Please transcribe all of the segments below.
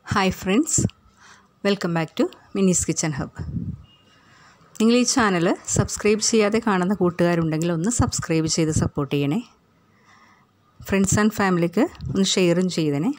hi friends welcome back to Mini's kitchen hub നിങ്ങൾ ഈ channel subscribe ചെയ്യാതെ കാണുന്ന കൂട്ടുകാരുണ്ടെങ്കിൽ ഒന്ന് സബ്സ്ക്രൈബ് ചെയ്ത് സപ്പോർട്ട് ചെയ്യണേ ഫ്രണ്ട്സ് ആൻഡ് ഫാമിലിക്ക് ഒന്ന് ഷെയറും ചെയ്തനെ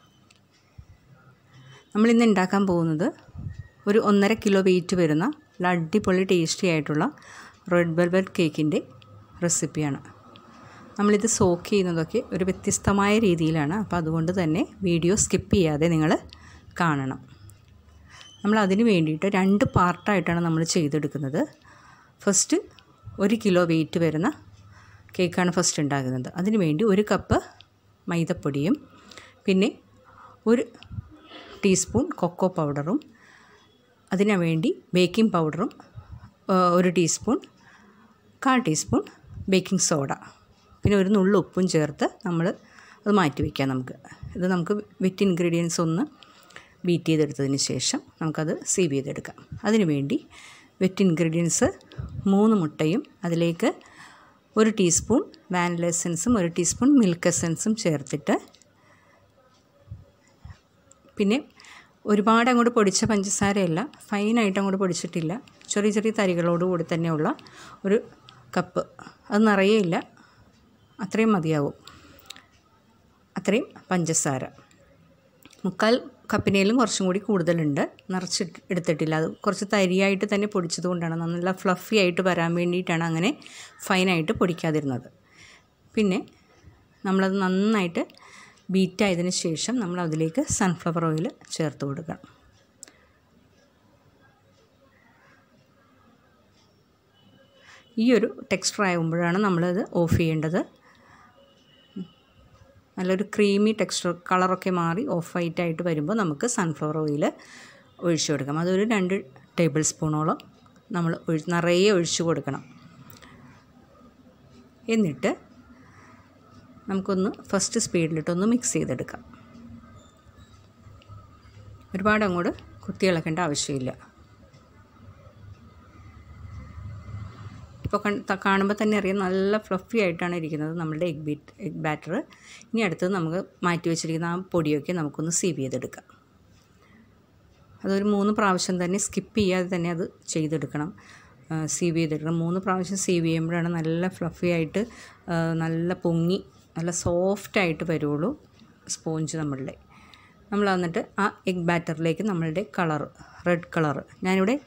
നമ്മളിന്ന് ഉണ്ടാക്കാൻ പോകുന്നത് ഒരു ഒന്നര കിലോ വെയിറ്റ് വരുന്ന നല്ല അടിപൊളി ടേസ്റ്റി ആയിട്ടുള്ള റെഡ് വെൽവെറ്റ് കേക്കിൻ്റെ റെസിപ്പിയാണ് നമ്മളിത് സോക്ക് ചെയ്യുന്നതൊക്കെ ഒരു വ്യത്യസ്തമായ രീതിയിലാണ് അപ്പോൾ അതുകൊണ്ട് തന്നെ വീഡിയോ സ്കിപ്പ് ചെയ്യാതെ നിങ്ങൾ കാണണം നമ്മൾ അതിന് വേണ്ടിയിട്ട് രണ്ട് പാർട്ടായിട്ടാണ് നമ്മൾ ചെയ്തെടുക്കുന്നത് ഫസ്റ്റ് ഒരു കിലോ വെയിറ്റ് വരുന്ന കേക്കാണ് ഫസ്റ്റ് ഉണ്ടാക്കുന്നത് അതിന് വേണ്ടി ഒരു കപ്പ് മൈദപ്പൊടിയും പിന്നെ ഒരു ടീസ്പൂൺ കൊക്കോ പൗഡറും അതിനു വേണ്ടി ബേക്കിംഗ് പൗഡറും ഒരു ടീസ്പൂൺ കാൽ ടീസ്പൂൺ ബേക്കിംഗ് സോഡ പിന്നെ ഒരു നുള്ളു ഉപ്പും ചേർത്ത് നമ്മൾ അത് മാറ്റി വയ്ക്കാം നമുക്ക് ഇത് നമുക്ക് വിറ്റ് ഇൻഗ്രീഡിയൻസ് ഒന്ന് ബീറ്റ് ചെയ്തെടുത്തതിന് ശേഷം നമുക്കത് സീവ് ചെയ്തെടുക്കാം അതിന് വേണ്ടി വെറ്റ് ഇൻഗ്രീഡിയൻസ് മൂന്ന് മുട്ടയും അതിലേക്ക് ഒരു ടീസ്പൂൺ വാനില എസൻസും ഒരു ടീസ്പൂൺ മിൽക്ക് എസൻസും ചേർത്തിട്ട് പിന്നെ ഒരുപാട് അങ്ങോട്ട് പൊടിച്ച പഞ്ചസാരയല്ല ഫൈനായിട്ട് അങ്ങോട്ട് പൊടിച്ചിട്ടില്ല ചെറിയ ചെറിയ തരികളോട് കൂടി തന്നെയുള്ള ഒരു കപ്പ് അത് നിറയെ ഇല്ല അത്രയും മതിയാവും അത്രയും പഞ്ചസാര മുക്കാൽ കപ്പിനേലും കുറച്ചും കൂടി കൂടുതലുണ്ട് നിറച്ചിട്ട് എടുത്തിട്ടില്ല അത് കുറച്ച് തരിയായിട്ട് തന്നെ പൊടിച്ചത് കൊണ്ടാണ് നല്ല ഫ്ലഫി ആയിട്ട് വരാൻ വേണ്ടിയിട്ടാണ് അങ്ങനെ ഫൈനായിട്ട് പൊടിക്കാതിരുന്നത് പിന്നെ നമ്മളത് നന്നായിട്ട് ബീറ്റായതിന് ശേഷം നമ്മൾ അതിലേക്ക് സൺഫ്ലവർ ഓയിൽ ചേർത്ത് കൊടുക്കണം ഈ ഒരു ടെക്സ്ചർ ആകുമ്പോഴാണ് നമ്മളത് ഓഫ് ചെയ്യേണ്ടത് നല്ലൊരു ക്രീമി ടെക്സ്ചർ കളറൊക്കെ മാറി ഓഫ് വൈറ്റ് ആയിട്ട് വരുമ്പോൾ നമുക്ക് സൺഫ്ലവർ ഓയിൽ ഒഴിച്ചു കൊടുക്കാം അതൊരു രണ്ട് ടേബിൾ സ്പൂണോളം നമ്മൾ ഒഴി നിറയെ ഒഴിച്ചു കൊടുക്കണം എന്നിട്ട് നമുക്കൊന്ന് ഫസ്റ്റ് സ്പീഡിലിട്ടൊന്ന് മിക്സ് ചെയ്തെടുക്കാം ഒരുപാട് അങ്ങോട്ട് കുത്തി ഇളക്കേണ്ട ആവശ്യമില്ല ഇപ്പോൾ കാണുമ്പോൾ തന്നെ അറിയാം നല്ല ഫ്ലഫി ആയിട്ടാണ് ഇരിക്കുന്നത് നമ്മളുടെ എഗ് ബീറ്റ് എഗ് ബാറ്റർ ഇനി അടുത്തത് നമുക്ക് മാറ്റി വെച്ചിരിക്കുന്ന ആ പൊടിയൊക്കെ നമുക്കൊന്ന് സീവ് ചെയ്തെടുക്കാം അതൊരു മൂന്ന് പ്രാവശ്യം തന്നെ സ്കിപ്പ് ചെയ്യാതെ തന്നെ അത് ചെയ്തെടുക്കണം സീവ് ചെയ്തെടുക്കണം മൂന്ന് പ്രാവശ്യം സീവ് ചെയ്യുമ്പോഴാണ് നല്ല ഫ്ലഫി ആയിട്ട് നല്ല പൊങ്ങി നല്ല സോഫ്റ്റായിട്ട് വരുള്ളൂ സ്പോഞ്ച് നമ്മളുടെ നമ്മൾ എന്നിട്ട് ആ എഗ് ബാറ്ററിലേക്ക് നമ്മളുടെ കളർ റെഡ് കളർ ഞാനിവിടെ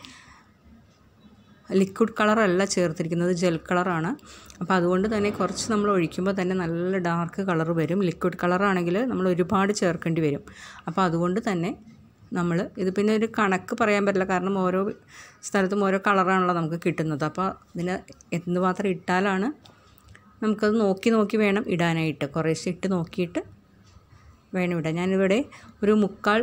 ലിക്വിഡ് കളറല്ല ചേർത്തിരിക്കുന്നത് ജെൽ കളറാണ് അപ്പോൾ അതുകൊണ്ട് തന്നെ കുറച്ച് നമ്മൾ ഒഴിക്കുമ്പോൾ തന്നെ നല്ല ഡാർക്ക് കളർ വരും ലിക്വിഡ് കളറാണെങ്കിൽ നമ്മൾ ഒരുപാട് ചേർക്കേണ്ടി വരും അപ്പോൾ അതുകൊണ്ട് തന്നെ നമ്മൾ ഇത് പിന്നെ ഒരു കണക്ക് പറയാൻ പറ്റില്ല കാരണം ഓരോ സ്ഥലത്തും ഓരോ കളറാണല്ലോ നമുക്ക് കിട്ടുന്നത് അപ്പോൾ ഇതിന് എന്ത് മാത്രം ഇട്ടാലാണ് നമുക്കത് നോക്കി നോക്കി വേണം ഇടാനായിട്ട് കുറേശ്ശെ ഇട്ട് നോക്കിയിട്ട് വേണം ഇടാൻ ഞാനിവിടെ ഒരു മുക്കാൽ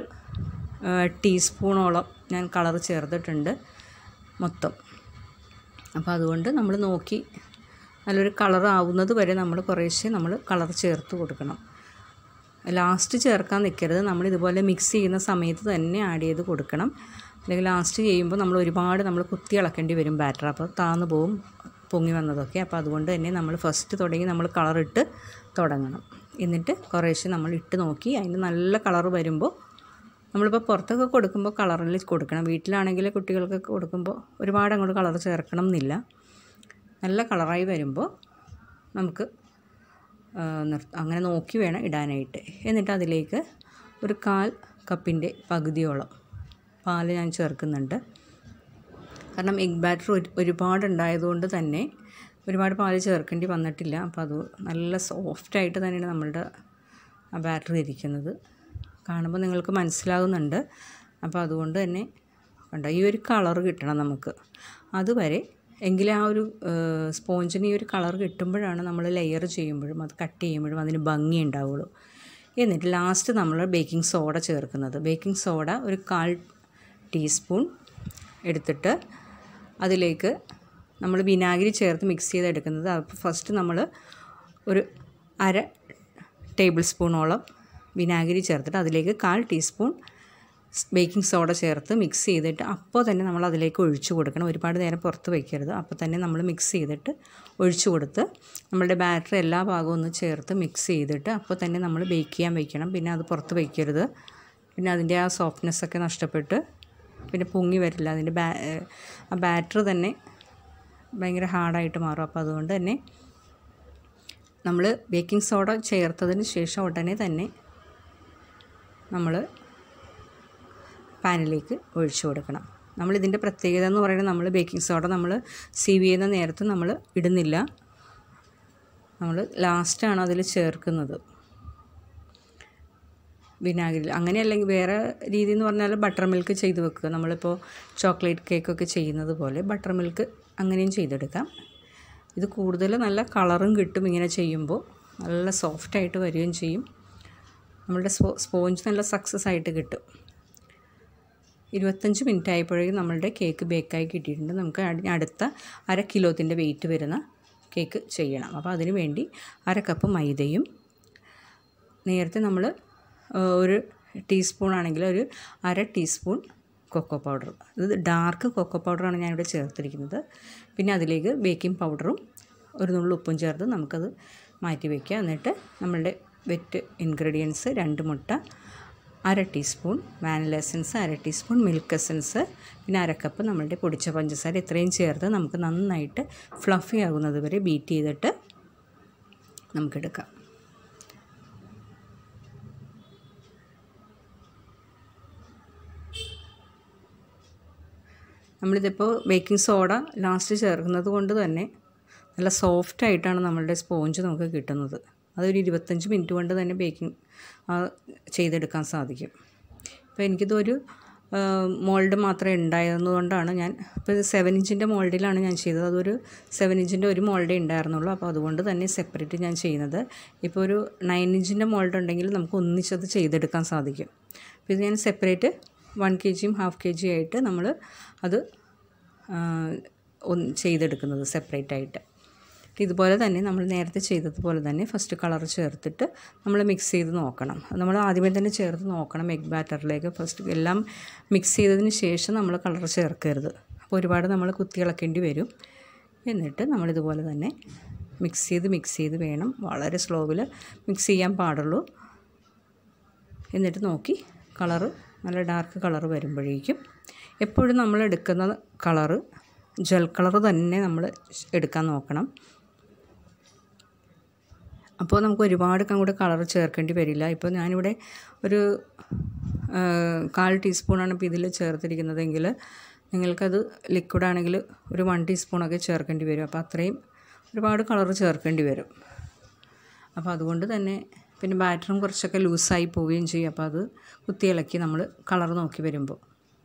ടീസ്പൂണോളം ഞാൻ കളർ ചേർത്തിട്ടുണ്ട് മൊത്തം അപ്പോൾ അതുകൊണ്ട് നമ്മൾ നോക്കി നല്ലൊരു കളർ ആവുന്നത് വരെ നമ്മൾ കുറേശ്ശെ നമ്മൾ കളർ ചേർത്ത് കൊടുക്കണം ലാസ്റ്റ് ചേർക്കാൻ നിൽക്കരുത് നമ്മൾ ഇതുപോലെ മിക്സ് ചെയ്യുന്ന സമയത്ത് തന്നെ ആഡ് ചെയ്ത് കൊടുക്കണം അല്ലെങ്കിൽ ലാസ്റ്റ് ചെയ്യുമ്പോൾ നമ്മൾ ഒരുപാട് നമ്മൾ കുത്തി ഇളക്കേണ്ടി വരും ബാറ്റർ അപ്പോൾ താന്നു പോവും പൊങ്ങി വന്നതൊക്കെ അപ്പോൾ അതുകൊണ്ട് തന്നെ നമ്മൾ ഫസ്റ്റ് തുടങ്ങി നമ്മൾ കളറിട്ട് തുടങ്ങണം എന്നിട്ട് കുറേശ്ശെ നമ്മൾ ഇട്ട് നോക്കി അതിന് നല്ല കളർ വരുമ്പോൾ നമ്മളിപ്പോൾ പുറത്തൊക്കെ കൊടുക്കുമ്പോൾ കളറിൽ കൊടുക്കണം വീട്ടിലാണെങ്കിൽ കുട്ടികൾക്കൊക്കെ കൊടുക്കുമ്പോൾ ഒരുപാട് അങ്ങോട്ട് കളർ ചേർക്കണം എന്നില്ല നല്ല കളറായി വരുമ്പോൾ നമുക്ക് അങ്ങനെ നോക്കി വേണം ഇടാനായിട്ട് എന്നിട്ട് അതിലേക്ക് ഒരു കാൽ കപ്പിൻ്റെ പകുതിയോളം പാൽ ഞാൻ ചേർക്കുന്നുണ്ട് കാരണം എഗ് ബാറ്റർ ഒരുപാട് ഉണ്ടായതുകൊണ്ട് തന്നെ ഒരുപാട് പാൽ ചേർക്കേണ്ടി വന്നിട്ടില്ല അപ്പോൾ അത് നല്ല സോഫ്റ്റായിട്ട് തന്നെയാണ് നമ്മളുടെ ആ ബാറ്റർ ഇരിക്കുന്നത് കാണുമ്പോൾ നിങ്ങൾക്ക് മനസ്സിലാകുന്നുണ്ട് അപ്പോൾ അതുകൊണ്ട് തന്നെ കണ്ടോ ഈ ഒരു കളർ കിട്ടണം നമുക്ക് അതുവരെ എങ്കിലും ആ ഒരു സ്പോഞ്ചിന് ഈ ഒരു കളർ കിട്ടുമ്പോഴാണ് നമ്മൾ ലെയർ ചെയ്യുമ്പോഴും അത് കട്ട് ചെയ്യുമ്പോഴും അതിന് ഭംഗി ഉണ്ടാവുള്ളൂ എന്നിട്ട് ലാസ്റ്റ് നമ്മൾ ബേക്കിംഗ് സോഡ ചേർക്കുന്നത് ബേക്കിംഗ് സോഡ ഒരു കാൽ ടീസ്പൂൺ എടുത്തിട്ട് അതിലേക്ക് നമ്മൾ വിനാഗിരി ചേർത്ത് മിക്സ് ചെയ്തെടുക്കുന്നത് അപ്പോൾ ഫസ്റ്റ് നമ്മൾ ഒരു അര ടേബിൾ സ്പൂണോളം വിനാഗിരി ചേർത്തിട്ട് അതിലേക്ക് കാൽ ടീസ്പൂൺ ബേക്കിംഗ് സോഡ ചേർത്ത് മിക്സ് ചെയ്തിട്ട് അപ്പോൾ തന്നെ നമ്മൾ അതിലേക്ക് ഒഴിച്ചു കൊടുക്കണം ഒരുപാട് നേരം പുറത്ത് വയ്ക്കരുത് അപ്പോൾ തന്നെ നമ്മൾ മിക്സ് ചെയ്തിട്ട് ഒഴിച്ചു കൊടുത്ത് നമ്മളുടെ ബാറ്ററി എല്ലാ ഭാഗവും ഒന്ന് ചേർത്ത് മിക്സ് ചെയ്തിട്ട് അപ്പോൾ തന്നെ നമ്മൾ ബേക്ക് ചെയ്യാൻ വയ്ക്കണം പിന്നെ അത് പുറത്ത് വയ്ക്കരുത് പിന്നെ അതിൻ്റെ ആ സോഫ്റ്റ്നെസ് ഒക്കെ നഷ്ടപ്പെട്ട് പിന്നെ പൊങ്ങി വരില്ല അതിൻ്റെ ബാ ആ ബാറ്റർ തന്നെ ഭയങ്കര ഹാർഡായിട്ട് മാറും അപ്പോൾ അതുകൊണ്ട് തന്നെ നമ്മൾ ബേക്കിംഗ് സോഡ ചേർത്തതിന് ശേഷം ഉടനെ തന്നെ നമ്മൾ പാനിലേക്ക് ഒഴിച്ചു കൊടുക്കണം നമ്മളിതിൻ്റെ പ്രത്യേകത എന്ന് പറയുന്നത് നമ്മൾ ബേക്കിംഗ് സോഡ നമ്മൾ സീവ് ചെയ്യുന്ന നേരത്ത് നമ്മൾ ഇടുന്നില്ല നമ്മൾ ലാസ്റ്റാണ് അതിൽ ചേർക്കുന്നത് വിനാഗിരി അങ്ങനെ അല്ലെങ്കിൽ വേറെ രീതി എന്ന് പറഞ്ഞാൽ ബട്ടർ മിൽക്ക് ചെയ്ത് വെക്കുക നമ്മളിപ്പോൾ ചോക്ലേറ്റ് കേക്കൊക്കെ ചെയ്യുന്നത് പോലെ ബട്ടർ മിൽക്ക് അങ്ങനെയും ചെയ്തെടുക്കാം ഇത് കൂടുതൽ നല്ല കളറും കിട്ടും ഇങ്ങനെ ചെയ്യുമ്പോൾ നല്ല സോഫ്റ്റായിട്ട് വരികയും ചെയ്യും നമ്മളുടെ സ്പോ സ്പോഞ്ച് നല്ല സക്സസ് ആയിട്ട് കിട്ടും ഇരുപത്തഞ്ച് മിനിറ്റ് ആയപ്പോഴേക്കും നമ്മളുടെ കേക്ക് ബേക്കായി കിട്ടിയിട്ടുണ്ട് നമുക്ക് അടി- അടുത്ത അര കിലോത്തിൻ്റെ വെയിറ്റ് വരുന്ന കേക്ക് ചെയ്യണം അപ്പോൾ അതിന് വേണ്ടി അര കപ്പ് മൈദയും നേരത്തെ നമ്മൾ ഒരു ടീസ്പൂൺ ആണെങ്കിൽ ഒരു അര ടീസ്പൂൺ കൊക്കോ പൗഡർ ഇത് ഡാർക്ക് കൊക്കോ പൗഡറാണ് ഞാനിവിടെ ചേർത്തിരിക്കുന്നത് പിന്നെ അതിലേക്ക് ബേക്കിംഗ് പൗഡറും ഒരു നുള്ളു ഉപ്പും ചേർത്ത് നമുക്കത് മാറ്റി വയ്ക്കുക എന്നിട്ട് നമ്മളുടെ വെറ്റ് ഇൻഗ്രീഡിയൻസ് രണ്ട് മുട്ട അര ടീസ്പൂൺ വാനില എസൻസ് അര ടീസ്പൂൺ മിൽക്ക് എസൻസ് പിന്നെ അര കപ്പ് നമ്മളുടെ പൊടിച്ച പഞ്ചസാര ഇത്രയും ചേർത്ത് നമുക്ക് നന്നായിട്ട് ഫ്ലഫി ആകുന്നത് വരെ ബീറ്റ് ചെയ്തിട്ട് നമുക്കെടുക്കാം നമ്മളിതിപ്പോൾ ബേക്കിംഗ് സോഡ ലാസ്റ്റ് ചേർക്കുന്നത് കൊണ്ട് തന്നെ നല്ല സോഫ്റ്റ് ആയിട്ടാണ് നമ്മളുടെ സ്പോഞ്ച് നമുക്ക് കിട്ടുന്നത് അതൊരു ഇരുപത്തഞ്ച് മിനിറ്റ് കൊണ്ട് തന്നെ ബേക്കിംഗ് ചെയ്തെടുക്കാൻ സാധിക്കും അപ്പോൾ എനിക്കിതൊരു മോൾഡ് മാത്രമേ ഉണ്ടായിരുന്നതുകൊണ്ടാണ് ഞാൻ ഇപ്പോൾ ഇത് സെവൻ ഇഞ്ചിൻ്റെ മോൾഡിലാണ് ഞാൻ ചെയ്തത് അതൊരു സെവൻ ഇഞ്ചിൻ്റെ ഒരു മോൾഡേ ഉണ്ടായിരുന്നുള്ളൂ അപ്പോൾ അതുകൊണ്ട് തന്നെ സെപ്പറേറ്റ് ഞാൻ ചെയ്യുന്നത് ഇപ്പോൾ ഒരു നയൻ ഇഞ്ചിൻ്റെ മോൾഡ് ഉണ്ടെങ്കിൽ നമുക്ക് ഒന്നിച്ചത് ചെയ്തെടുക്കാൻ സാധിക്കും അപ്പോൾ ഇത് ഞാൻ സെപ്പറേറ്റ് വൺ കെ ജിയും ഹാഫ് കെ ജി ആയിട്ട് നമ്മൾ അത് ആ, ഒന്ന് ചെയ്തെടുക്കുന്നത് സെപ്പറേറ്റ് ആയിട്ട് ഇതുപോലെ തന്നെ നമ്മൾ നേരത്തെ ചെയ്തതുപോലെ തന്നെ ഫസ്റ്റ് കളർ ചേർത്തിട്ട് നമ്മൾ മിക്സ് ചെയ്ത് നോക്കണം അത് നമ്മൾ ആദ്യമേ തന്നെ ചേർത്ത് നോക്കണം എഗ് ബാറ്ററിലേക്ക് ഫസ്റ്റ് എല്ലാം മിക്സ് ചെയ്തതിന് ശേഷം നമ്മൾ കളർ ചേർക്കരുത് അപ്പോൾ ഒരുപാട് നമ്മൾ കുത്തി ഇളക്കേണ്ടി വരും എന്നിട്ട് നമ്മളിതുപോലെ തന്നെ മിക്സ് ചെയ്ത് മിക്സ് ചെയ്ത് വേണം വളരെ സ്ലോവിൽ മിക്സ് ചെയ്യാൻ പാടുള്ളൂ എന്നിട്ട് നോക്കി കളറ് നല്ല ഡാർക്ക് കളറ് വരുമ്പോഴേക്കും എപ്പോഴും നമ്മൾ എടുക്കുന്ന കളറ് ജെൽ കളറ് തന്നെ നമ്മൾ എടുക്കാൻ നോക്കണം അപ്പോൾ നമുക്ക് ഒരുപാട് അങ്ങോട്ട് കളർ ചേർക്കേണ്ടി വരില്ല ഇപ്പോൾ ഞാനിവിടെ ഒരു ആ, കാൽ ടീസ്പൂണാണ് ഇപ്പോൾ ഇതിൽ ചേർത്തിരിക്കുന്നതെങ്കിൽ നിങ്ങൾക്കത് ലിക്വിഡ് ആണെങ്കിൽ ഒരു വൺ ടീസ്പൂണൊക്കെ ചേർക്കേണ്ടി വരും അപ്പോൾ അത്രയും ഒരുപാട് കളർ ചേർക്കേണ്ടി വരും അപ്പോൾ അതുകൊണ്ട് തന്നെ പിന്നെ ബാറ്ററും കുറച്ചൊക്കെ ലൂസായി പോവുകയും ചെയ്യും അപ്പോൾ അത് കുത്തി ഇളക്കി നമ്മൾ കളർ നോക്കി വരുമ്പോൾ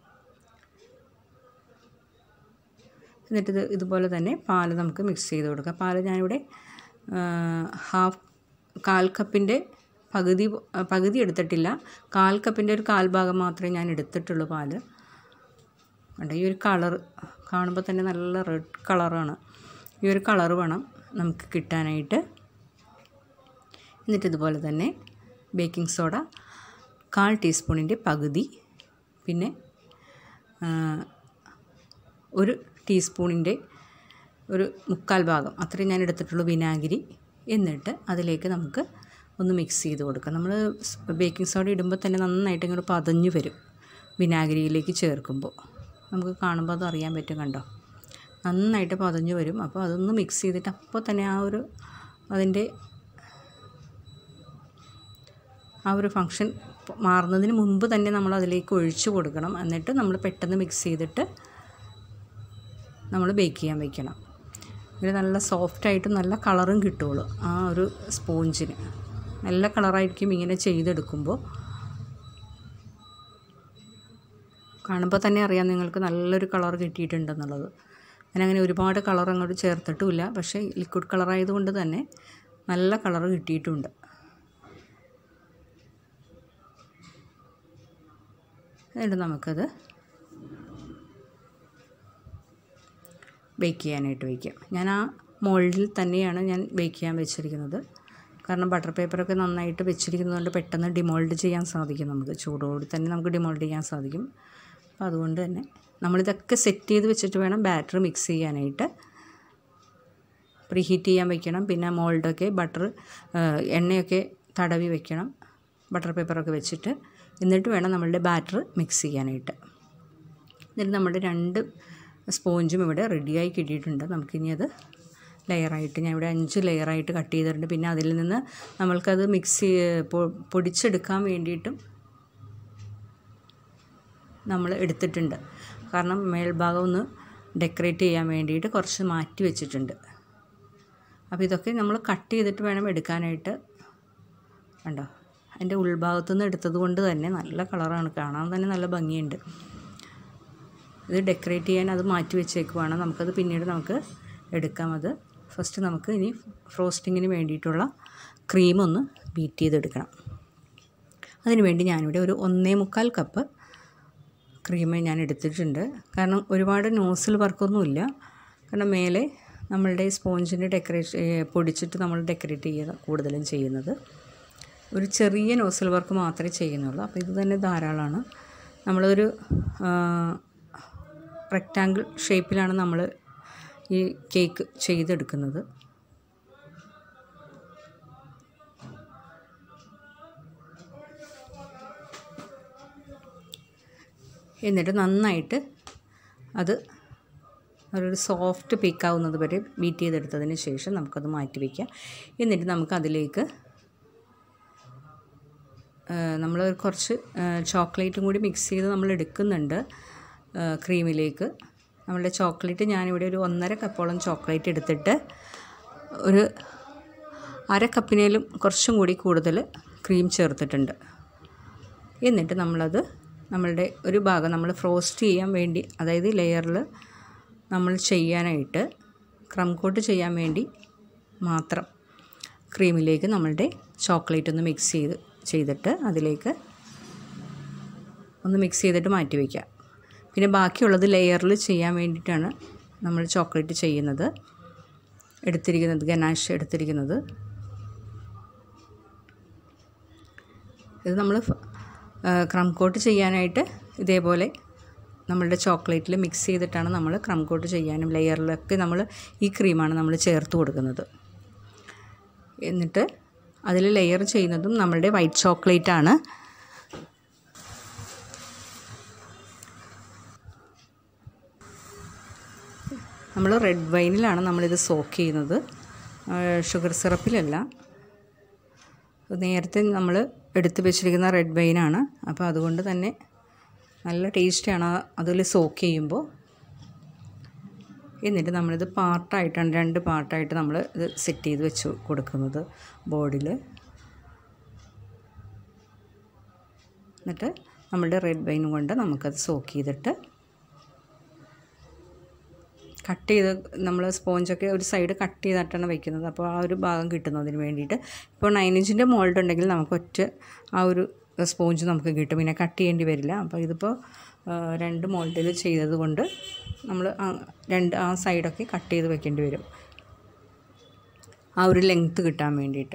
എന്നിട്ട് ഇത് ഇതുപോലെ തന്നെ പാല് നമുക്ക് മിക്സ് ചെയ്ത് കൊടുക്കാം പാല് ഞാനിവിടെ ഹാഫ് കാൽ കപ്പിൻ്റെ പകുതി ആ, പകുതി എടുത്തിട്ടില്ല കാൽ കപ്പിൻ്റെ ഒരു കാൽ ഭാഗം മാത്രമേ ഞാൻ എടുത്തിട്ടുള്ളൂ പാല് കണ്ടോ ഈ ഒരു കളർ കാണുമ്പോൾ തന്നെ നല്ല റെഡ് കളറാണ് ഈ ഒരു കളർ വേണം നമുക്ക് കിട്ടാനായിട്ട് എന്നിട്ട് ഇതുപോലെ തന്നെ ബേക്കിംഗ് സോഡ കാൽ ടീസ്പൂണിൻ്റെ പകുതി പിന്നെ ആ, ഒരു ടീസ്പൂണിൻ്റെ ഒരു മുക്കാൽ ഭാഗം അത്രയും ഞാൻ എടുത്തിട്ടുള്ളൂ വിനാഗിരി എന്നിട്ട് അതിലേക്ക് നമുക്ക് ഒന്ന് മിക്സ് ചെയ്ത് കൊടുക്കാം നമ്മൾ ബേക്കിംഗ് സോഡ ഇടുമ്പോൾ തന്നെ നന്നായിട്ട് ഇങ്ങോട്ട് പതഞ്ഞു വരും വിനാഗിരിയിലേക്ക് ചേർക്കുമ്പോൾ നമുക്ക് കാണുമ്പോൾ അത് അറിയാൻ പറ്റും കണ്ടോ നന്നായിട്ട് പതഞ്ഞു വരും അപ്പോൾ അതൊന്ന് മിക്സ് ചെയ്തിട്ട് അപ്പോൾ തന്നെ ആ ഒരു അതിൻ്റെ ആ ഒരു ഫങ്ഷൻ മാറുന്നതിന് മുമ്പ് തന്നെ നമ്മൾ അതിലേക്ക് ഒഴിച്ചു കൊടുക്കണം എന്നിട്ട് നമ്മൾ പെട്ടെന്ന് മിക്സ് ചെയ്തിട്ട് നമ്മൾ ബേക്ക് ചെയ്യാൻ വെക്കണം ഇത് നല്ല സോഫ്റ്റായിട്ടും നല്ല കളറും കിട്ടുള്ളൂ ആ ഒരു സ്പോഞ്ചിന് നല്ല കളറായിരിക്കും ഇങ്ങനെ ചെയ്തെടുക്കുമ്പോൾ കാണുമ്പോൾ തന്നെ അറിയാം നിങ്ങൾക്ക് നല്ലൊരു കളർ കിട്ടിയിട്ടുണ്ടെന്നുള്ളത് ഞാനങ്ങനെ ഒരുപാട് കളർ അങ്ങോട്ട് ചേർത്തിട്ടുമില്ല പക്ഷേ ലിക്വിഡ് കളറായതുകൊണ്ട് തന്നെ നല്ല കളർ കിട്ടിയിട്ടുണ്ട് എന്നിട്ട് നമുക്കത് ബേക്ക് ചെയ്യാനായിട്ട് വയ്ക്കാം ഞാൻ ആ മോൾഡിൽ തന്നെയാണ് ഞാൻ ബേക്ക് ചെയ്യാൻ വെച്ചിരിക്കുന്നത് കാരണം ബട്ടർ പേപ്പറൊക്കെ നന്നായിട്ട് വെച്ചിരിക്കുന്നതുകൊണ്ട് പെട്ടെന്ന് ഡിമോൾഡ് ചെയ്യാൻ സാധിക്കും നമുക്ക് ചൂടോടെ തന്നെ നമുക്ക് ഡിമോൾഡ് ചെയ്യാൻ സാധിക്കും അപ്പോൾ അതുകൊണ്ട് തന്നെ നമ്മളിതൊക്കെ സെറ്റ് ചെയ്ത് വെച്ചിട്ട് വേണം ബാറ്റർ മിക്സ് ചെയ്യാനായിട്ട് പ്രീ ഹീറ്റ് ചെയ്യാൻ വെക്കണം പിന്നെ മോൾഡൊക്കെ ബട്ടർ എണ്ണയൊക്കെ തടവി വെക്കണം ബട്ടർ പേപ്പറൊക്കെ വെച്ചിട്ട് എന്നിട്ട് വേണം നമ്മളുടെ ബാറ്റർ മിക്സ് ചെയ്യാനായിട്ട് എന്നിട്ട് നമ്മുടെ രണ്ട് സ്പോഞ്ചും ഇവിടെ റെഡിയായി കിട്ടിയിട്ടുണ്ട് നമുക്കിനി അത് ലെയറായിട്ട് ഞാൻ ഇവിടെ അഞ്ച് ലെയറായിട്ട് കട്ട് ചെയ്തിട്ടുണ്ട് പിന്നെ അതിൽ നിന്ന് നമ്മൾക്കത് മിക്സ് പൊടിച്ചെടുക്കാൻ വേണ്ടിയിട്ടും നമ്മൾ എടുത്തിട്ടുണ്ട് കാരണം മേൽഭാഗം ഒന്ന് ഡെക്കറേറ്റ് ചെയ്യാൻ വേണ്ടിയിട്ട് കുറച്ച് മാറ്റി വെച്ചിട്ടുണ്ട് അപ്പോൾ ഇതൊക്കെ നമ്മൾ കട്ട് ചെയ്തിട്ട് വേണം എടുക്കാനായിട്ട് കണ്ടോ അതിൻ്റെ ഉൾഭാഗത്തു നിന്ന് എടുത്തത് കൊണ്ട് തന്നെ നല്ല കളറാണ് കാണാൻ തന്നെ നല്ല ഭംഗിയുണ്ട് ഇത് ഡെക്കറേറ്റ് ചെയ്യാൻ അത് മാറ്റി വെച്ചേക്കുവാണ് നമുക്കത് പിന്നീട് നമുക്ക് എടുക്കാം അത് ഫസ്റ്റ് നമുക്ക് ഇനി ഫ്രോസ്റ്റിങ്ങിന് വേണ്ടിയിട്ടുള്ള ക്രീം ഒന്ന് ബീറ്റ് ചെയ്തെടുക്കണം അതിന് വേണ്ടി ഞാനിവിടെ ഒരു ഒന്നേ മുക്കാൽ കപ്പ് ക്രീം ഞാൻ എടുത്തിട്ടുണ്ട് കാരണം ഒരുപാട് നോസിൽ വർക്കൊന്നുമില്ല കാരണം മേലെ നമ്മളുടെ സ്പോഞ്ചിൻ്റെ ഡെക്കറേഷൻ പൊടിച്ചിട്ട് നമ്മൾ ഡെക്കറേറ്റ് ചെയ്യുക കൂടുതലും ചെയ്യുന്നത് ഒരു ചെറിയ നോസിൽ വർക്ക് മാത്രമേ ചെയ്യുന്നുള്ളൂ അപ്പോൾ ഇത് തന്നെ ധാരാളമാണ് നമ്മളൊരു റെക്റ്റാങ്കിൾ ഷേപ്പിലാണ് നമ്മൾ ഈ കേക്ക് ചെയ്തെടുക്കുന്നത് എന്നിട്ട് നന്നായിട്ട് അത് ഒരു സോഫ്റ്റ് പീക്കാവുന്നത് വരെ ബീറ്റ് ചെയ്തെടുത്തതിന് ശേഷം നമുക്കത് മാറ്റി വയ്ക്കാം എന്നിട്ട് നമുക്ക് അതിലേക്ക് നമ്മൾ കുറച്ച് ചോക്ലേറ്റും കൂടി മിക്സ് ചെയ്ത് നമ്മൾ എടുക്കുന്നുണ്ട് ക്രീമിലേക്ക് നമ്മളുടെ ചോക്ലേറ്റ് ഞാനിവിടെ ഒരു ഒന്നര കപ്പോളം ചോക്ലേറ്റ് എടുത്തിട്ട് ഒരു അര കപ്പിനേലും കുറച്ചും കൂടി കൂടുതൽ ക്രീം ചേർത്തിട്ടുണ്ട് എന്നിട്ട് നമ്മളത് നമ്മളുടെ ഒരു ഭാഗം നമ്മൾ ഫ്രോസ്റ്റ് ചെയ്യാൻ വേണ്ടി അതായത് ലെയറിൽ നമ്മൾ ചെയ്യാനായിട്ട് ക്രം കോട്ട് ചെയ്യാൻ വേണ്ടി മാത്രം ക്രീമിലേക്ക് നമ്മളുടെ ചോക്ലേറ്റ് ഒന്ന് മിക്സ് ചെയ്ത് ചെയ്തിട്ട് അതിലേക്ക് ഒന്ന് മിക്സ് ചെയ്തിട്ട് മാറ്റി വയ്ക്കുക പിന്നെ ബാക്കിയുള്ളത് ലെയറിൽ ചെയ്യാൻ വേണ്ടിയിട്ടാണ് നമ്മൾ ചോക്ലേറ്റ് ചെയ്യുന്നത് എടുത്തിരിക്കുന്നത് ഗനാഷ് എടുത്തിരിക്കുന്നത് ഇത് നമ്മൾ ക്രം കോട്ട് ചെയ്യാനായിട്ട് ഇതേപോലെ നമ്മളുടെ ചോക്ലേറ്റിൽ മിക്സ് ചെയ്തിട്ടാണ് നമ്മൾ ക്രം കോട്ട് ചെയ്യാനും ലെയറിലൊക്കെ നമ്മൾ ഈ ക്രീമാണ് നമ്മൾ ചേർത്ത് കൊടുക്കുന്നത് എന്നിട്ട് അതിൽ ലെയർ ചെയ്യുന്നതും നമ്മളുടെ വൈറ്റ് ചോക്ലേറ്റ് ആണ് നമ്മൾ റെഡ് വൈനിലാണ് നമ്മളിത് സോക്ക് ചെയ്യുന്നത് ഷുഗർ സിറപ്പിലല്ല നേരത്തെ നമ്മൾ എടുത്ത് വെച്ചിരിക്കുന്ന റെഡ് വൈനാണ് അപ്പോൾ അതുകൊണ്ട് തന്നെ നല്ല ടേസ്റ്റാണ് അതിൽ സോക്ക് ചെയ്യുമ്പോൾ എന്നിട്ട് നമ്മളിത് പാർട്ടായിട്ടാണ് രണ്ട് പാർട്ടായിട്ട് നമ്മൾ ഇത് സെറ്റ് ചെയ്ത് വെച്ച് കൊടുക്കുന്നത് ബോർഡിൽ എന്നിട്ട് നമ്മളുടെ റെഡ് വൈൻ കൊണ്ട് നമുക്കത് സോക്ക് ചെയ്തിട്ട് കട്ട് ചെയ്ത് നമ്മൾ സ്പോഞ്ചൊക്കെ ഒരു സൈഡ് കട്ട് ചെയ്തിട്ടാണ് വെക്കുന്നത് അപ്പോൾ ആ ഒരു ഭാഗം കിട്ടുന്നതിന് വേണ്ടിയിട്ട് ഇപ്പോൾ നയൻ ഇഞ്ചിൻ്റെ മോൾഡ് ഉണ്ടെങ്കിൽ നമുക്ക് ഒറ്റ ആ ഒരു സ്പോഞ്ച് നമുക്ക് കിട്ടും പിന്നെ കട്ട് ചെയ്യേണ്ടി വരില്ല അപ്പോൾ ഇതിപ്പോൾ രണ്ട് മോൾഡിൽ ചെയ്തത് കൊണ്ട് നമ്മൾ രണ്ട് ആ സൈഡൊക്കെ കട്ട് ചെയ്ത് വെക്കേണ്ടി വരും ആ ഒരു ലെങ്ത്ത് കിട്ടാൻ വേണ്ടിയിട്ട്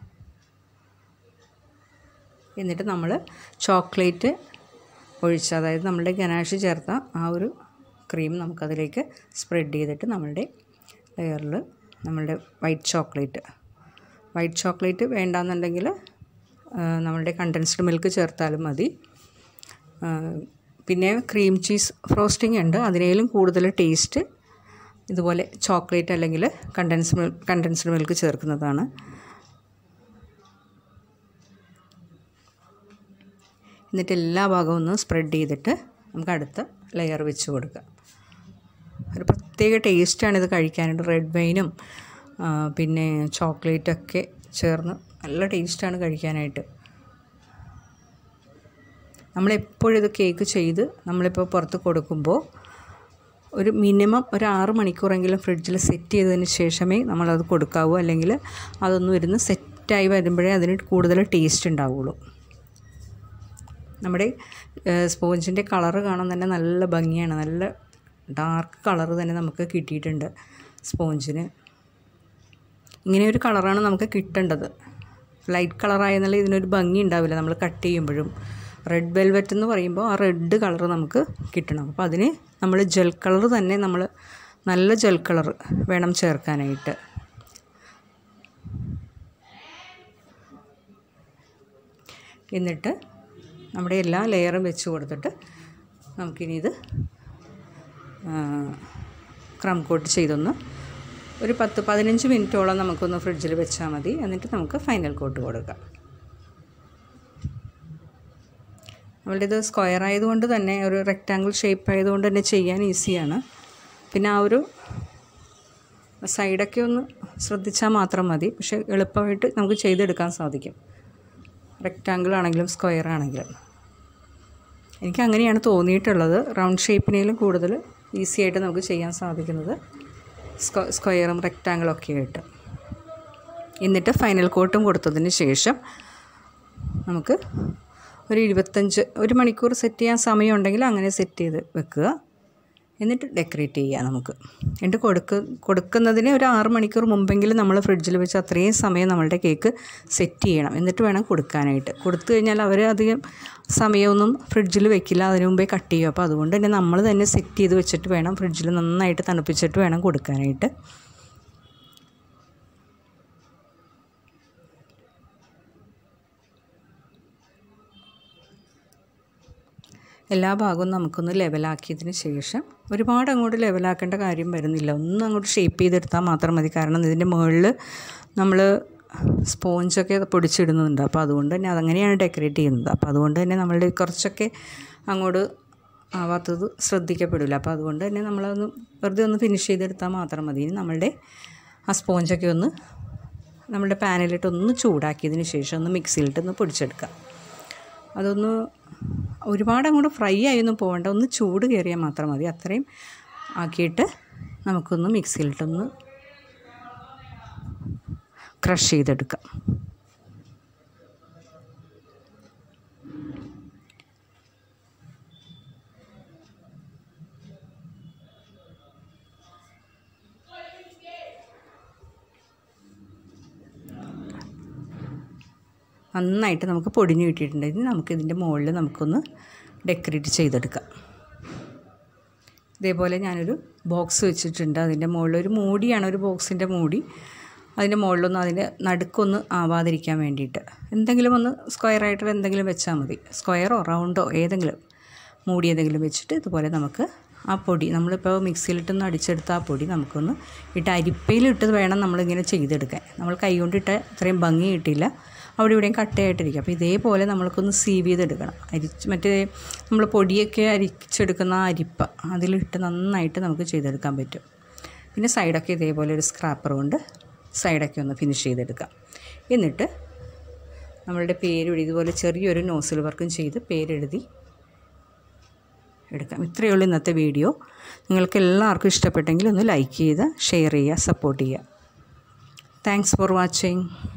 എന്നിട്ട് നമ്മൾ ചോക്ലേറ്റ് ഒഴിച്ച് അതായത് നമ്മളുടെ ഗനാഷ് ചേർത്ത ആ ഒരു ക്രീം നമുക്കതിലേക്ക് സ്പ്രെഡ് ചെയ്തിട്ട് നമ്മളുടെ ലെയറിൽ നമ്മളുടെ വൈറ്റ് ചോക്ലേറ്റ് വൈറ്റ് ചോക്ലേറ്റ് വേണ്ടാന്നുണ്ടെങ്കിൽ നമ്മളുടെ കണ്ടൻസ്ഡ് മിൽക്ക് ചേർത്താലും മതി പിന്നെ ക്രീം ചീസ് ഫ്രോസ്റ്റിംഗ് ഉണ്ട് അതിനേലും കൂടുതൽ ടേസ്റ്റ് ഇതുപോലെ ചോക്ലേറ്റ് അല്ലെങ്കിൽ കണ്ടൻസ് മിൽ കണ്ടൻസ്ഡ് മിൽക്ക് ചേർക്കുന്നതാണ് എന്നിട്ട് എല്ലാ ഭാഗവും ഒന്ന് സ്പ്രെഡ് ചെയ്തിട്ട് നമുക്ക് അടുത്ത ലെയർ വെച്ച് കൊടുക്കാം ഒരു പ്രത്യേക ടേസ്റ്റാണ് ഇത് കഴിക്കാനായിട്ട് റെഡ് വൈനും പിന്നെ ചോക്ലേറ്റൊക്കെ ചേർന്ന് നല്ല ടേസ്റ്റാണ് കഴിക്കാനായിട്ട് നമ്മളെപ്പോഴും ഇത് കേക്ക് ചെയ്ത് നമ്മളിപ്പോൾ പുറത്ത് കൊടുക്കുമ്പോൾ ഒരു മിനിമം ഒരു ആറ് മണിക്കൂറെങ്കിലും ഫ്രിഡ്ജിൽ സെറ്റ് ചെയ്തതിന് ശേഷമേ നമ്മളത് കൊടുക്കാവൂ അല്ലെങ്കിൽ അതൊന്നും ഇരുന്ന് സെറ്റായി വരുമ്പോഴേ അതിന് കൂടുതൽ ടേസ്റ്റ് ഉണ്ടാവുള്ളൂ നമ്മുടെ സ്പോഞ്ചിൻ്റെ കളറ് കാണാൻ തന്നെ നല്ല ഭംഗിയാണ് നല്ല ഡാർക്ക് കളറ് തന്നെ നമുക്ക് കിട്ടിയിട്ടുണ്ട് സ്പോഞ്ചിന് ഇങ്ങനെ ഒരു കളറാണ് നമുക്ക് കിട്ടേണ്ടത് ലൈറ്റ് കളറായെന്നാൽ ഇതിനൊരു ഭംഗി ഉണ്ടാവില്ല നമ്മൾ കട്ട് ചെയ്യുമ്പോഴും റെഡ് വെൽവെറ്റ് എന്ന് പറയുമ്പോൾ ആ റെഡ് കളർ നമുക്ക് കിട്ടണം അപ്പോൾ അതിന് നമ്മൾ ജെൽ കളർ തന്നെ നമ്മൾ നല്ല ജെൽ കളർ വേണം ചേർക്കാനായിട്ട് എന്നിട്ട് നമ്മുടെ എല്ലാ ലെയറും വെച്ച് കൊടുത്തിട്ട് നമുക്കിനി ഇത് ക്രം കോട്ട് ചെയ്തൊന്ന് ഒരു പത്ത് പതിനഞ്ച് മിനിറ്റോളം നമുക്കൊന്ന് ഫ്രിഡ്ജിൽ വെച്ചാൽ മതി എന്നിട്ട് നമുക്ക് ഫൈനൽ കോട്ട് കൊടുക്കാം നമ്മളുടെ ഇത് സ്ക്വയർ ആയതുകൊണ്ട് തന്നെ ഒരു റെക്റ്റാങ്കിൾ ഷേപ്പ് ആയതുകൊണ്ട് തന്നെ ചെയ്യാൻ ഈസിയാണ് പിന്നെ ആ ഒരു സൈഡൊക്കെ ഒന്ന് ശ്രദ്ധിച്ചാൽ മാത്രം മതി പക്ഷേ എളുപ്പമായിട്ട് നമുക്ക് ചെയ്തെടുക്കാൻ സാധിക്കും റെക്റ്റാങ്കിൾ ആണെങ്കിലും സ്ക്വയർ ആണെങ്കിലും എനിക്ക് അങ്ങനെയാണ് തോന്നിയിട്ടുള്ളത് റൗണ്ട് ഷേപ്പിനേലും കൂടുതൽ ഈസി ആയിട്ട് നമുക്ക് ചെയ്യാൻ സാധിക്കുന്നത് സ്ക്വ സ്ക്വയറും റെക്റ്റാങ്കിളും ഒക്കെ ആയിട്ട് എന്നിട്ട് ഫൈനൽ കോട്ടും കൊടുത്തതിന് ശേഷം നമുക്ക് ഒരു ഇരുപത്തഞ്ച് ഒരു മണിക്കൂർ സെറ്റ് ചെയ്യാൻ സമയമുണ്ടെങ്കിൽ അങ്ങനെ സെറ്റ് ചെയ്ത് വെക്കുക എന്നിട്ട് ഡെക്കറേറ്റ് ചെയ്യുക നമുക്ക് എന്നിട്ട് കൊടുക്ക് കൊടുക്കുന്നതിന് ഒരു ആറ് മണിക്കൂർ മുമ്പെങ്കിലും നമ്മൾ ഫ്രിഡ്ജിൽ വെച്ച് അത്രയും സമയം നമ്മളുടെ കേക്ക് സെറ്റ് ചെയ്യണം എന്നിട്ട് വേണം കൊടുക്കാനായിട്ട് കൊടുത്തു കഴിഞ്ഞാൽ അവർ അധികം സമയമൊന്നും ഫ്രിഡ്ജിൽ വെക്കില്ല അതിന് മുമ്പേ കട്ട് ചെയ്യും അപ്പോൾ അതുകൊണ്ട് തന്നെ നമ്മൾ തന്നെ സെറ്റ് ചെയ്ത് വെച്ചിട്ട് വേണം ഫ്രിഡ്ജിൽ നന്നായിട്ട് തണുപ്പിച്ചിട്ട് വേണം കൊടുക്കാനായിട്ട് എല്ലാ ഭാഗവും നമുക്കൊന്ന് ലെവലാക്കിയതിന് ശേഷം ഒരുപാട് അങ്ങോട്ട് ലെവലാക്കേണ്ട കാര്യം വരുന്നില്ല ഒന്ന് അങ്ങോട്ട് ഷേപ്പ് ചെയ്തെടുത്താൽ മാത്രം മതി കാരണം ഇതിൻ്റെ മുകളിൽ നമ്മൾ സ്പോഞ്ചൊക്കെ പൊടിച്ചിടുന്നുണ്ട് അപ്പോൾ അതുകൊണ്ട് തന്നെ അതങ്ങനെയാണ് ഡെക്കറേറ്റ് ചെയ്യുന്നത് അപ്പോൾ അതുകൊണ്ട് തന്നെ നമ്മളുടെ കുറച്ചൊക്കെ അങ്ങോട്ട് ആവാത്തത് ശ്രദ്ധിക്കപ്പെടില്ല അപ്പോൾ അതുകൊണ്ട് തന്നെ നമ്മളതൊന്ന് വെറുതെ ഒന്ന് ഫിനിഷ് ചെയ്തെടുത്താൽ മാത്രം മതി ഇനി നമ്മളുടെ ആ സ്പോഞ്ചൊക്കെ ഒന്ന് നമ്മളുടെ പാനിലിട്ട് ഒന്ന് ചൂടാക്കിയതിന് ശേഷം ഒന്ന് മിക്സിയിലിട്ട് ഒന്ന് പൊടിച്ചെടുക്കുക അതൊന്ന് ഒരുപാട് അങ്ങോട്ട് ഫ്രൈ ആയൊന്നും പോകണ്ട ഒന്ന് ചൂട് കയറിയാൽ മാത്രം മതി അത്രയും ആക്കിയിട്ട് നമുക്കൊന്ന് മിക്സിയിലിട്ടൊന്ന് ക്രഷ് ചെയ്തെടുക്കാം നന്നായിട്ട് നമുക്ക് പൊടിഞ്ഞ് കിട്ടിയിട്ടുണ്ട് ഇനി നമുക്കിതിൻ്റെ മുകളിൽ നമുക്കൊന്ന് ഡെക്കറേറ്റ് ചെയ്തെടുക്കാം ഇതേപോലെ ഞാനൊരു ബോക്സ് വെച്ചിട്ടുണ്ട് അതിൻ്റെ മുകളിൽ ഒരു മൂടിയാണ് ഒരു ബോക്സിൻ്റെ മൂടി അതിൻ്റെ മുകളിലൊന്നും അതിൻ്റെ നടുക്കൊന്ന് ആവാതിരിക്കാൻ വേണ്ടിയിട്ട് എന്തെങ്കിലും ഒന്ന് സ്ക്വയർ ആയിട്ട് എന്തെങ്കിലും വെച്ചാൽ മതി സ്ക്വയറോ റൗണ്ടോ ഏതെങ്കിലും മൂടി എന്തെങ്കിലും വെച്ചിട്ട് ഇതുപോലെ നമുക്ക് ആ പൊടി നമ്മളിപ്പോൾ മിക്സിയിലിട്ടൊന്ന് അടിച്ചെടുത്ത ആ പൊടി നമുക്കൊന്ന് ഇട്ട് അരിപ്പയിലിട്ട് വേണം നമ്മളിങ്ങനെ ചെയ്തെടുക്കാൻ നമ്മൾ കൈ കൊണ്ടിട്ട് അത്രയും ഭംഗി കിട്ടില്ല അവിടെ ഇവിടെയും കട്ടയായിട്ടിരിക്കും അപ്പോൾ ഇതേപോലെ നമ്മൾക്കൊന്ന് സീവ് ചെയ്തെടുക്കണം അരിച്ച് മറ്റേ നമ്മൾ പൊടിയൊക്കെ അരിച്ചെടുക്കുന്ന ആ അരിപ്പ അതിലിട്ട് നന്നായിട്ട് നമുക്ക് ചെയ്തെടുക്കാൻ പറ്റും പിന്നെ സൈഡൊക്കെ ഇതേപോലെ ഒരു സ്ക്രാപ്പർ കൊണ്ട് സൈഡൊക്കെ ഒന്ന് ഫിനിഷ് ചെയ്തെടുക്കാം എന്നിട്ട് നമ്മളുടെ പേര് ഇതുപോലെ ചെറിയൊരു നോസിൽ വർക്കും ചെയ്ത് പേരെഴുതി എടുക്കാം ഇത്രയേ ഉള്ളൂ ഇന്നത്തെ വീഡിയോ നിങ്ങൾക്ക് എല്ലാവർക്കും ഇഷ്ടപ്പെട്ടെങ്കിൽ ഒന്ന് ലൈക്ക് ചെയ്ത് ഷെയർ ചെയ്യുക സപ്പോർട്ട് ചെയ്യുക താങ്ക്സ് ഫോർ വാച്ചിങ്